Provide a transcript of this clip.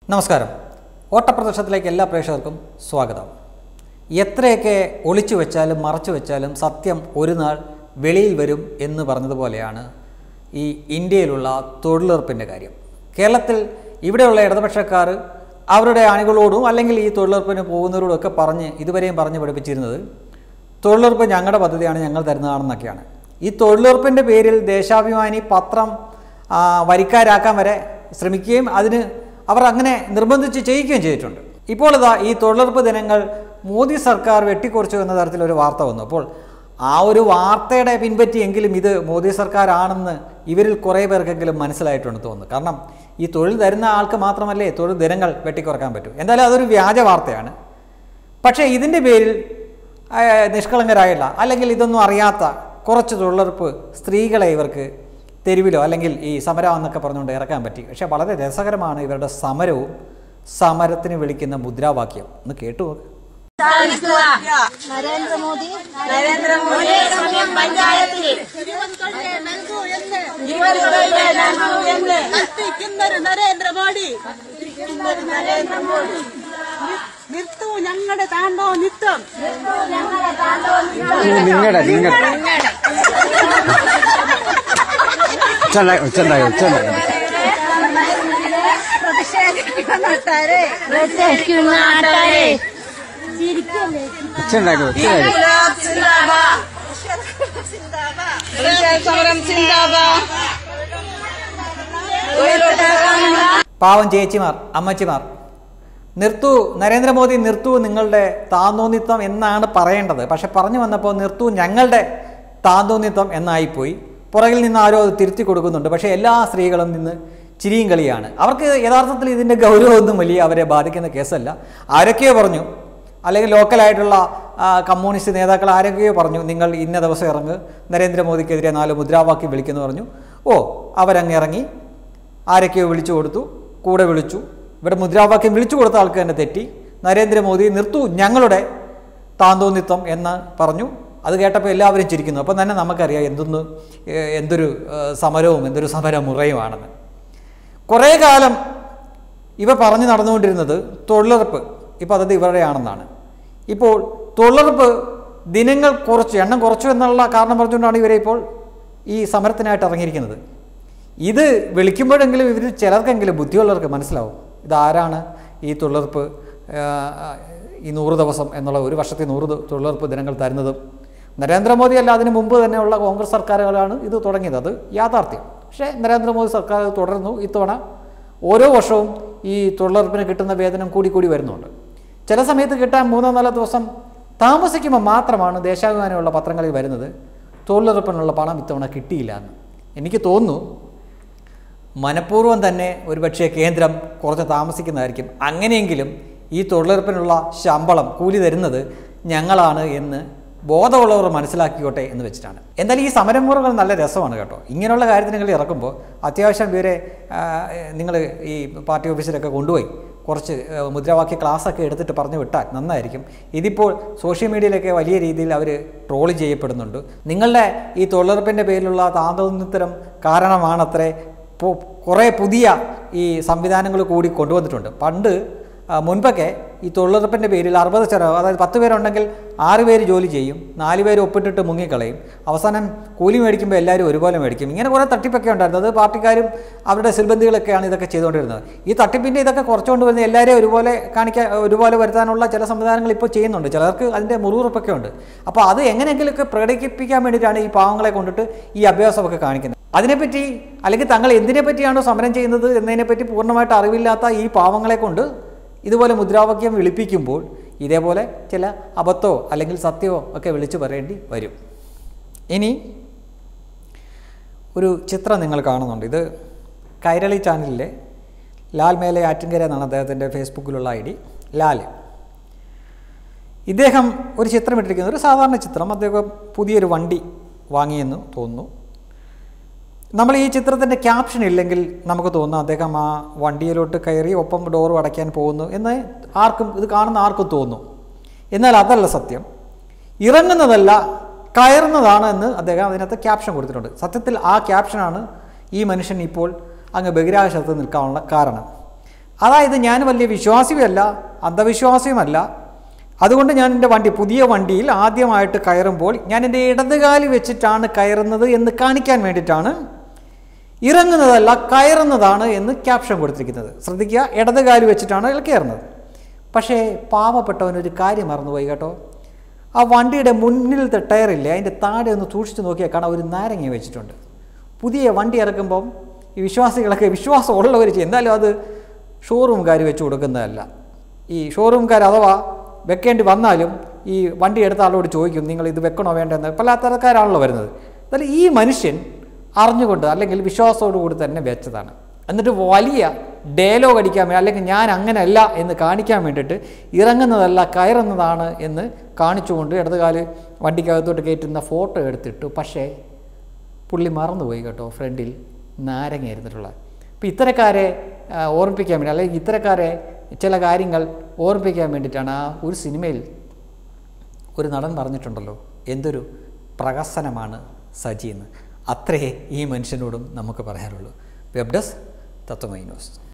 നമസ്കാരം ഓട്ടപ്രദർശനത്തിലേക്ക് എല്ലാ പ്രേക്ഷകർക്കും സ്വാഗതം എത്രയൊക്കെ ഒളിച്ചു വെച്ചാലും മറച്ചു വെച്ചാലും സത്യം ഒരു നാൾ വെളിയിൽ വരും എന്ന് പറഞ്ഞതുപോലെയാണ് ഈ ഇന്ത്യയിലുള്ള തൊഴിലുറപ്പിൻ്റെ കാര്യം കേരളത്തിൽ ഇവിടെയുള്ള ഇടതുപക്ഷക്കാർ അവരുടെ അണികളോടും അല്ലെങ്കിൽ ഈ തൊഴിലുറപ്പിന് പോകുന്നവരോടും ഒക്കെ പറഞ്ഞ് ഇതുവരെയും പറഞ്ഞ് പഠിപ്പിച്ചിരുന്നത് തൊഴിലുറപ്പ് ഞങ്ങളുടെ പദ്ധതിയാണ് ഞങ്ങൾ തരുന്നതാണെന്നൊക്കെയാണ് ഈ തൊഴിലുറപ്പിൻ്റെ പേരിൽ ദേശാഭിമാനി പത്രം ആ, വരിക്കാരാക്കാൻ വരെ ശ്രമിക്കുകയും അതിന് അവർ അങ്ങനെ നിർബന്ധിച്ച് ചെയ്യിക്കുകയും ചെയ്തിട്ടുണ്ട് ഇപ്പോൾ ഇതാ ഈ തൊഴിലുറപ്പ് ദിനങ്ങൾ മോദി സർക്കാർ വെട്ടിക്കുറച്ചു എന്ന തരത്തിലൊരു വാർത്ത വന്നു അപ്പോൾ ആ ഒരു വാർത്തയുടെ പിൻപറ്റിയെങ്കിലും ഇത് മോദി സർക്കാരാണെന്ന് ഇവരിൽ കുറേ പേർക്കെങ്കിലും മനസ്സിലായിട്ടുണ്ട് തോന്നുന്നു കാരണം ഈ തൊഴിൽ തരുന്ന ആൾക്ക് മാത്രമല്ലേ തൊഴിൽ ദിനങ്ങൾ വെട്ടിക്കുറക്കാൻ പറ്റൂ എന്തായാലും അതൊരു വ്യാജ വാർത്തയാണ് പക്ഷേ ഇതിൻ്റെ പേരിൽ ആ, നിഷ്കളങ്കരായുള്ള അല്ലെങ്കിൽ ഇതൊന്നും അറിയാത്ത കുറച്ച് തൊഴിലുറപ്പ് സ്ത്രീകളെ ഇവർക്ക് തെരുവിലോ അല്ലെങ്കിൽ ഈ സമരം എന്നൊക്കെ പറഞ്ഞുകൊണ്ട് ഇറക്കാൻ പറ്റി പക്ഷേ വളരെ രസകരമാണ് ഇവരുടെ സമരവും സമരത്തിന് വിളിക്കുന്ന മുദ്രാവാക്യം ഒന്ന് കേട്ടു നോക്ക് നരേന്ദ്രമോദി നരേന്ദ്രമോദി സമയം പഞ്ചായത്തിൽ കത്തിക്കുന്നൊരു നരേന്ദ്രമോദി കത്തിക്കുന്നൊരു നരേന്ദ്രമോദി നിർത്തു ഞങ്ങളുടെ താണ്ടോ നിത്യം നിങ്ങളുടെ നിങ്ങളുടെ ഒച്ചുണ്ടായി ഒച്ചുണ്ടായി ഒച്ചുണ്ടായി പ്രതിഷേധിക്കുന്ന നാട്ടാരെ ചിരിക്കല്ലേ ഒച്ചുണ്ടാക്കി ഒച്ചുണ്ടാക്കി സമരം ചിന്താബാദ് പാവം ചേച്ചിമാർ അമ്മച്ചിമാർ നിർത്തൂ നരേന്ദ്രമോദി നിർത്തൂ നിങ്ങളുടെ താന്തോന്നിത്വം എന്നാണ് പറയേണ്ടത് പക്ഷെ പറഞ്ഞു വന്നപ്പോൾ നിർത്തൂ ഞങ്ങളുടെ താന്തോന്നിത്വം എന്നായിപ്പോയി പുറകിൽ നിന്ന് ആരോ അത് തിരുത്തി കൊടുക്കുന്നുണ്ട് പക്ഷേ എല്ലാ സ്ത്രീകളും നിന്ന് ചിരിയും കളിയാണ് അവർക്ക് യഥാർത്ഥത്തിൽ ഇതിൻ്റെ ഗൗരവമൊന്നും വലിയ അവരെ ബാധിക്കുന്ന കേസല്ല ആരൊക്കെയോ പറഞ്ഞു അല്ലെങ്കിൽ ലോക്കലായിട്ടുള്ള ആ, കമ്മ്യൂണിസ്റ്റ് നേതാക്കൾ ആരൊക്കെയോ പറഞ്ഞു നിങ്ങൾ ഇന്ന ദിവസം ഇറങ്ങ് നരേന്ദ്രമോദിക്കെതിരെ നാല് മുദ്രാവാക്യം വിളിക്കുന്നു പറഞ്ഞു ഓ അവരങ്ങ് ഇറങ്ങി ആരൊക്കെയോ വിളിച്ചു കൊടുത്തു കൂടെ വിളിച്ചു ഇവിടെ മുദ്രാവാക്യം വിളിച്ചു കൊടുത്ത ആൾക്ക് തന്നെ തെറ്റി നരേന്ദ്രമോദി നിർത്തൂ ഞങ്ങളുടെ താന്തോന്നിത്വം എന്ന് പറഞ്ഞു അത് കേട്ടപ്പോൾ എല്ലാവരും ചിരിക്കുന്നു അപ്പം തന്നെ നമുക്കറിയാം എന്തൊന്ന് ഏഹ്, എന്തൊരു ഏഹ്, സമരവും എന്തൊരു സമരമുറയുമാണെന്ന് കുറേ കാലം ഇവ പറഞ്ഞു നടന്നുകൊണ്ടിരുന്നത് തൊഴിലുറപ്പ് ഈ പദ്ധതി ഇവരുടെയാണെന്നാണ് ഇപ്പോൾ തൊഴിലുറപ്പ് ദിനങ്ങൾ കുറച്ചു എണ്ണം കുറച്ചു എന്നുള്ള കാരണം പറഞ്ഞുകൊണ്ടാണ് ഇവരെ ഇപ്പോൾ ഈ സമരത്തിനായിട്ട് ഇറങ്ങിയിരിക്കുന്നത് ഇത് വിളിക്കുമ്പോഴെങ്കിലും ഇവർ ചിലർക്കെങ്കിലും ബുദ്ധിയുള്ളവർക്ക് മനസ്സിലാവും ഇതാരാണ് ഈ തൊഴിലുറപ്പ് ആ, ഈ നൂറ് ദിവസം എന്നുള്ള ഒരു വർഷത്തെ നൂറ് ദി- തൊഴിലുറപ്പ് ദിനങ്ങൾ തരുന്നതും നരേന്ദ്രമോദി അല്ല അതിന് മുമ്പ് തന്നെയുള്ള കോൺഗ്രസ് സർക്കാരുകളാണ് ഇത് തുടങ്ങിയത് അത് യാഥാർത്ഥ്യം പക്ഷേ നരേന്ദ്രമോദി സർക്കാർ ഇത് തുടർന്നു ഇത്തവണ ഓരോ വർഷവും ഈ തൊഴിലുറപ്പിന് കിട്ടുന്ന വേതനം കൂടി കൂടി വരുന്നുണ്ട് ചില സമയത്ത് കിട്ടാൻ മൂന്നോ നാലോ ദിവസം താമസിക്കുമ്പോൾ മാത്രമാണ് ദേശാഭിമാനമുള്ള പത്രങ്ങളിൽ വരുന്നത് തൊഴിലുറപ്പിനുള്ള പണം ഇത്തവണ കിട്ടിയില്ല എന്ന് എനിക്ക് തോന്നുന്നു മനഃപൂർവ്വം തന്നെ ഒരുപക്ഷെ കേന്ദ്രം കുറച്ച് താമസിക്കുന്നതായിരിക്കും അങ്ങനെയെങ്കിലും ഈ തൊഴിലുറപ്പിനുള്ള ശമ്പളം കൂലി തരുന്നത് ഞങ്ങളാണ് എന്ന് ബോധമുള്ളവർ മനസ്സിലാക്കിക്കോട്ടെ എന്ന് വെച്ചിട്ടാണ് എന്തായാലും ഈ സമരമുറകൾ നല്ല രസമാണ് കേട്ടോ ഇങ്ങനെയുള്ള കാര്യത്തിന് നിങ്ങൾ ഇറക്കുമ്പോൾ അത്യാവശ്യം ഇവരെ നിങ്ങൾ ഈ പാർട്ടി ഓഫീസിലൊക്കെ കൊണ്ടുപോയി കുറച്ച് ആ, മുദ്രാവാക്യ ക്ലാസ്സൊക്കെ എടുത്തിട്ട് പറഞ്ഞു വിട്ടാൽ നന്നായിരിക്കും ഇതിപ്പോൾ സോഷ്യൽ മീഡിയയിലൊക്കെ വലിയ രീതിയിൽ അവർ ട്രോൾ ചെയ്യപ്പെടുന്നുണ്ട് നിങ്ങളുടെ ഈ തൊഴിലുറപ്പിൻ്റെ പേരിലുള്ള താന്തോന്നിത്തരം കാരണമാണത്രേ ഇപ്പോൾ കുറേ പുതിയ ഈ സംവിധാനങ്ങൾ കൂടി കൊണ്ടുവന്നിട്ടുണ്ട് പണ്ട് ആ, മുൻപൊക്കെ ഈ തൊഴിലുറപ്പിൻ്റെ പേരിൽ അറുപത് ചെലവ് അതായത് പത്ത് പേരുണ്ടെങ്കിൽ ആറ് പേര് ജോലി ചെയ്യും നാല് പേര് ഒപ്പിട്ടിട്ട് മുങ്ങിക്കളയും അവസാനം കൂലി മേടിക്കുമ്പോൾ എല്ലാവരും ഒരുപോലെ മേടിക്കും ഇങ്ങനെ കുറേ തട്ടിപ്പൊക്കെ ഉണ്ടായിരുന്നു അത് പാർട്ടിക്കാരും അവരുടെ സിൽബന്ധികളൊക്കെയാണ് ഇതൊക്കെ ചെയ്തുകൊണ്ടിരുന്നത് ഈ തട്ടിപ്പിൻ്റെ ഇതൊക്കെ കുറച്ചുകൊണ്ട് വരുന്ന എല്ലാവരെയും ഒരുപോലെ കാണിക്കാൻ ഒരുപോലെ വരുത്താനുള്ള ചില സംവിധാനങ്ങൾ ഇപ്പോൾ ചെയ്യുന്നുണ്ട് ചിലർക്ക് അതിൻ്റെ മുറിവുറപ്പൊക്കെ ഉണ്ട് അപ്പോൾ അത് എങ്ങനെയെങ്കിലുമൊക്കെ പ്രകടിപ്പിക്കാൻ വേണ്ടിയിട്ടാണ് ഈ പാവങ്ങളെ കൊണ്ടിട്ട് ഈ അഭ്യാസമൊക്കെ കാണിക്കുന്നത് അതിനെപ്പറ്റി അല്ലെങ്കിൽ തങ്ങൾ എന്തിനെ പറ്റിയാണോ സമരം ചെയ്യുന്നത് എന്നതിനെപ്പറ്റി പൂർണ്ണമായിട്ട് അറിവില്ലാത്ത ഈ പാവങ്ങളെ കൊണ്ട് ഇതുപോലെ മുദ്രാവാക്യം വിളിപ്പിക്കുമ്പോൾ ഇതേപോലെ ചില അബദ്ധമോ അല്ലെങ്കിൽ സത്യമോ ഒക്കെ വിളിച്ചു പറയേണ്ടി വരും ഇനി ഒരു ചിത്രം നിങ്ങൾ കാണുന്നുണ്ട് ഇത് കൈരളി ചാനലിലെ ലാൽ മേലെ ആറ്റിങ്കര എന്നാണ് അദ്ദേഹത്തിൻ്റെ ഫേസ്ബുക്കിലുള്ള ഐ ഡി ലാൽ ഇദ്ദേഹം ഒരു ചിത്രം ഇട്ടിരിക്കുന്നത് ഒരു സാധാരണ ചിത്രം അദ്ദേഹം പുതിയൊരു വണ്ടി വാങ്ങിയെന്ന് തോന്നുന്നു നമ്മൾ ഈ ചിത്രത്തിൻ്റെ ക്യാപ്ഷൻ ഇല്ലെങ്കിൽ നമുക്ക് തോന്നും അദ്ദേഹം ആ വണ്ടിയിലോട്ട് കയറി ഒപ്പം ഡോറും അടയ്ക്കാൻ പോകുന്നു എന്ന് ആർക്കും ഇത് കാണുന്ന ആർക്കും തോന്നും എന്നാൽ അതല്ല സത്യം ഇറങ്ങുന്നതല്ല കയറുന്നതാണ് എന്ന് അദ്ദേഹം അതിനകത്ത് ക്യാപ്ഷൻ കൊടുത്തിട്ടുണ്ട് സത്യത്തിൽ ആ ക്യാപ്ഷനാണ് ഈ മനുഷ്യൻ ഇപ്പോൾ അങ്ങ് ബഹിരാകാശത്ത് നിൽക്കാനുള്ള കാരണം അതായത് ഞാൻ വലിയ വിശ്വാസിയുമല്ല അന്ധവിശ്വാസിയുമല്ല അതുകൊണ്ട് ഞാൻ എൻ്റെ വണ്ടി പുതിയ വണ്ടിയിൽ ആദ്യമായിട്ട് കയറുമ്പോൾ ഞാൻ എൻ്റെ ഇടതുകാലി വെച്ചിട്ടാണ് കയറുന്നത് എന്ന് കാണിക്കാൻ വേണ്ടിയിട്ടാണ് ഇറങ്ങുന്നതല്ല കയറുന്നതാണ് എന്ന് ക്യാപ്ഷൻ കൊടുത്തിരിക്കുന്നത് ശ്രദ്ധിക്കുക ഇടതുകാലി വെച്ചിട്ടാണ് അയാൾ കയറുന്നത് പക്ഷേ പാവപ്പെട്ടവനൊരു കാര്യം മറന്നുപോയി കേട്ടോ ആ വണ്ടിയുടെ മുന്നിലത്തെ ടയറില്ലേ അതിൻ്റെ താഴെ ഒന്ന് സൂക്ഷിച്ച് നോക്കിയാൽ കാണാൻ ഒരു നാരങ്ങ വെച്ചിട്ടുണ്ട് പുതിയ വണ്ടി ഇറക്കുമ്പം ഈ വിശ്വാസികളൊക്കെ വിശ്വാസം ഉള്ളവർ ചെയ്യും എന്തായാലും അത് ഷോറൂംകാർ വെച്ച് കൊടുക്കുന്നതല്ല ഈ ഷോറൂംകാർ അഥവാ വെക്കേണ്ടി വന്നാലും ഈ വണ്ടി എടുത്ത ആളോട് ചോദിക്കും നിങ്ങൾ ഇത് വെക്കണോ വേണ്ടെന്ന് പല തരക്കാരാണല്ലോ വരുന്നത് എന്നാലും ഈ മനുഷ്യൻ അറിഞ്ഞുകൊണ്ട് അല്ലെങ്കിൽ വിശ്വാസത്തോടു കൂടി തന്നെ വെച്ചതാണ് എന്നിട്ട് വലിയ ഡയലോഗ് അടിക്കാൻ വേണ്ടി അല്ലെങ്കിൽ ഞാൻ അങ്ങനെയല്ല എന്ന് കാണിക്കാൻ വേണ്ടിയിട്ട് ഇറങ്ങുന്നതല്ല കയറുന്നതാണ് എന്ന് കാണിച്ചുകൊണ്ട് ഇടതുകാല് വണ്ടിക്കകത്തോട്ട് കയറ്റുന്ന ഫോട്ടോ എടുത്തിട്ടു പക്ഷേ പുള്ളി മറന്നുപോയി കേട്ടോ ഫ്രണ്ടിൽ നാരങ്ങ ഇരുന്നിട്ടുള്ള അപ്പോൾ ഇത്തരക്കാരെ ആ, ഓർമ്മിപ്പിക്കാൻ വേണ്ടി അല്ലെങ്കിൽ ഇത്തരക്കാരെ ചില കാര്യങ്ങൾ ഓർമ്മിപ്പിക്കാൻ വേണ്ടിയിട്ടാണ് ആ ഒരു സിനിമയിൽ ഒരു നടൻ പറഞ്ഞിട്ടുണ്ടല്ലോ എന്തൊരു പ്രഹസനമാണ് സജി എന്ന് അത്രേ ഈ മനുഷ്യനോടും നമുക്ക് പറയാനുള്ളൂ വെബ് ഡെസ്ക് തത്വമൈ ന്യൂസ്